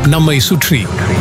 நம்மை சுற்றி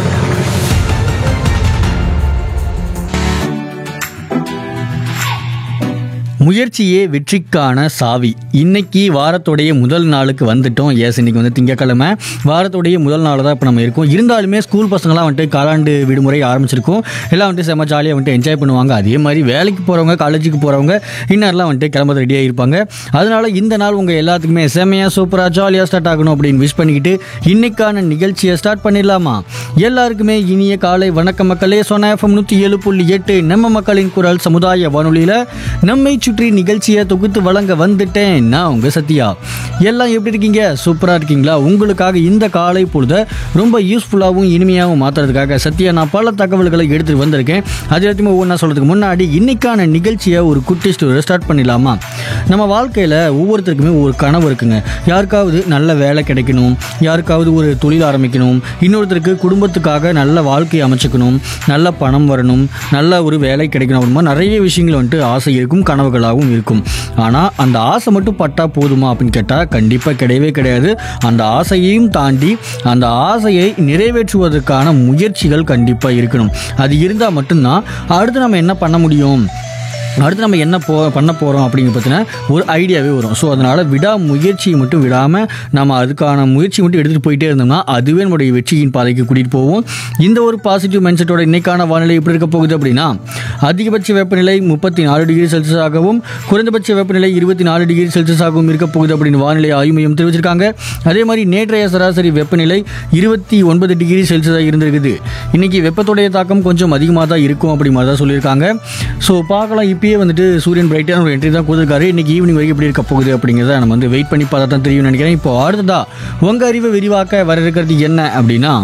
முயற்சியே வெற்றிக்கான சாவி இன்னைக்கு வாரத்துடைய முதல் நாளுக்கு வந்துட்டோம் எஸ் இன்னைக்கு வந்து திங்கக்கிழமை வாரத்துடைய முதல் நாள் தான் இப்போ நம்ம இருக்கோம் இருந்தாலுமே ஸ்கூல் பசங்களாம் வந்துட்டு காலாண்டு விடுமுறை ஆரம்பிச்சிருக்கோம் எல்லாம் வந்துட்டு செம்ம ஜாலியாக வந்துட்டு என்ஜாய் பண்ணுவாங்க அதே மாதிரி வேலைக்கு போகிறவங்க காலேஜுக்கு போகிறவங்க இன்னர்லாம் வந்துட்டு கிளம்ப ரெடியாக இருப்பாங்க அதனால இந்த நாள் உங்கள் எல்லாத்துக்குமே செம்மையாக சூப்பராக ஜாலியாக ஸ்டார்ட் ஆகணும் அப்படின்னு விஷ் பண்ணிக்கிட்டு இன்னைக்கான நிகழ்ச்சியை ஸ்டார்ட் பண்ணிடலாமா எல்லாருக்குமே இனிய காலை வணக்கம் மக்களே சொன்ன எஃப்எம் நூற்றி ஏழு புள்ளி எட்டு நம்ம மக்களின் குரல் சமுதாய வானொலியில் நம்மை சுற்றி நிகழ்ச்சியை தொகுத்து வழங்க வந்துட்டேன் நான் உங்க சத்யா எல்லாம் எப்படி இருக்கீங்க சூப்பராக இருக்கீங்களா உங்களுக்காக இந்த காலை பொழுத ரொம்ப யூஸ்ஃபுல்லாகவும் இனிமையாகவும் மாற்றுறதுக்காக சத்யா நான் பல தகவல்களை எடுத்துகிட்டு வந்திருக்கேன் அது எல்லாத்தையுமே ஒவ்வொன்றா சொல்கிறதுக்கு முன்னாடி இன்னைக்கான நிகழ்ச்சியை ஒரு குட்டி ஸ்டோரி ஸ்டார்ட் பண்ணிடலாமா நம்ம வாழ்க்கையில் ஒவ்வொருத்தருக்குமே ஒரு கனவு இருக்குங்க யாருக்காவது நல்ல வேலை கிடைக்கணும் யாருக்காவது ஒரு தொழில் ஆரம்பிக்கணும் இன்னொருத்தருக்கு குடும்பத்துக்காக நல்ல வாழ்க்கை அமைச்சுக்கணும் நல்ல பணம் வரணும் நல்ல ஒரு வேலை கிடைக்கணும் அப்படிமா நிறைய விஷயங்கள் வந்துட்டு ஆசை இருக்கும் கனவுகளாகவும் இருக்கும் ஆனால் அந்த ஆசை மட்டும் பட்டா போதுமா அப்படின்னு கேட்டால் கண்டிப்பாக கிடையவே கிடையாது அந்த ஆசையையும் தாண்டி அந்த ஆசையை நிறைவேற்றுவதற்கான முயற்சிகள் கண்டிப்பாக இருக்கணும் அது இருந்தால் மட்டும்தான் அடுத்து நம்ம என்ன பண்ண முடியும் அடுத்து நம்ம என்ன போ பண்ண போகிறோம் அப்படிங்கிற பார்த்தீங்கன்னா ஒரு ஐடியாவே வரும் ஸோ அதனால் விடா முயற்சியை மட்டும் விடாமல் நம்ம அதுக்கான முயற்சி மட்டும் எடுத்துகிட்டு போயிட்டே இருந்தோம்னா அதுவே நம்முடைய வெற்றியின் பாதைக்கு கூட்டிகிட்டு போவோம் இந்த ஒரு பாசிட்டிவ் மைண்ட் செட்டோட இன்னைக்கான வானிலை எப்படி இருக்க போகுது அப்படின்னா அதிகபட்ச வெப்பநிலை முப்பத்தி நாலு டிகிரி செல்சியஸாகவும் குறைந்தபட்ச வெப்பநிலை இருபத்தி நாலு டிகிரி செல்சியஸாகவும் இருக்க போகுது அப்படின்னு வானிலை ஆய்வு மையம் தெரிவிச்சிருக்காங்க அதே மாதிரி நேற்றைய சராசரி வெப்பநிலை இருபத்தி ஒன்பது டிகிரி செல்சியஸாக இருந்திருக்குது இன்னைக்கு வெப்பத்துடைய தாக்கம் கொஞ்சம் அதிகமாக தான் இருக்கும் அப்படி மாதிரி தான் சொல்லியிருக்காங்க ஸோ பார்க்கலாம் இப்பயே வந்துட்டு சூரியன் பிரைட்டான ஒரு என்ட்ரி தான் கொடுத்துருக்காரு இன்னைக்கு ஈவினிங் வரைக்கும் எப்படி இருக்க போகுது அப்படிங்கிறத நம்ம வந்து வெயிட் பண்ணி பார்த்தா தான் தெரியும் நினைக்கிறேன் இப்போ அடுத்ததா உங்கள் அறிவை விரிவாக்க வர இருக்கிறது என்ன அப்படின்னா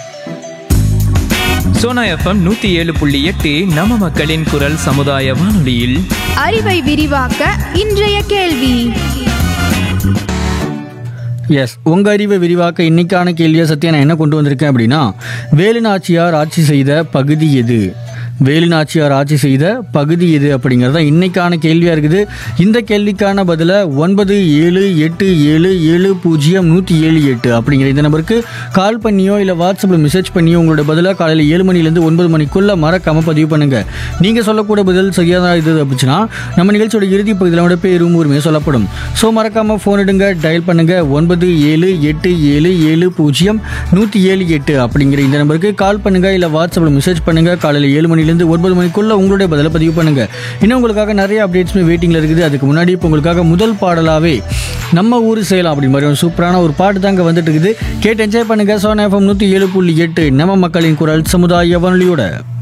சோனா எஃப்எம் நூத்தி ஏழு புள்ளி எட்டு நம்ம மக்களின் குரல் சமுதாய வானொலியில் அறிவை விரிவாக்க இன்றைய கேள்வி எஸ் உங்கள் அறிவை விரிவாக்க இன்னைக்கான கேள்வியை சத்தியா நான் என்ன கொண்டு வந்திருக்கேன் அப்படின்னா வேலு நாச்சியார் ஆட்சி செய்த பகுதி எது வேலு நாச்சியார் ஆட்சி செய்த பகுதி எது அப்படிங்கிறது தான் இன்னைக்கான கேள்வியாக இருக்குது இந்த கேள்விக்கான பதிலை ஒன்பது ஏழு எட்டு ஏழு ஏழு பூஜ்ஜியம் நூற்றி ஏழு எட்டு அப்படிங்கிற இந்த நம்பருக்கு கால் பண்ணியோ இல்லை வாட்ஸ்அப்பில் மெசேஜ் பண்ணியோ உங்களோட பதிலாக காலையில் ஏழு மணிலேருந்து ஒன்பது மணிக்குள்ளே மறக்காம பதிவு பண்ணுங்கள் நீங்கள் சொல்லக்கூடிய பதில் சரியாக இது அப்படிச்சுன்னா நம்ம நிகழ்ச்சியோட இறுதி பகுதியில் நம்மளோட பேரும் உரிமையும் சொல்லப்படும் ஸோ மறக்காமல் ஃபோன் எடுங்க டயல் பண்ணுங்க ஒன்பது ஏழு எட்டு ஏழு ஏழு பூஜ்ஜியம் நூற்றி ஏழு எட்டு அப்படிங்கிற இந்த நம்பருக்கு கால் பண்ணுங்க இல்லை வாட்ஸ்அப்பில் மெசேஜ் பண்ணுங்க காலையில் ஏழு மணிலேருந்து ஒன்பது மணிக்குள்ள உங்களுடைய பதிலை பதிவு பண்ணுங்க இன்னும் உங்களுக்காக நிறைய அப்டேட்ஸுமே வெயிட்டிங்கில் இருக்குது அதுக்கு முன்னாடி இப்போ உங்களுக்காக முதல் பாடலாவே நம்ம ஊர் செய்யலாம் அப்படி மாதிரி ஒரு சூப்பரான ஒரு பாட்டு தாங்க வந்துட்டு இருக்குது கேட்டு என்ஜாய் பண்ணுங்க சோனா எஃப்எம் நூற்றி ஏழு புள்ளி எட்டு நம்ம மக்களின் குரல் சமுதாய வானொலியோட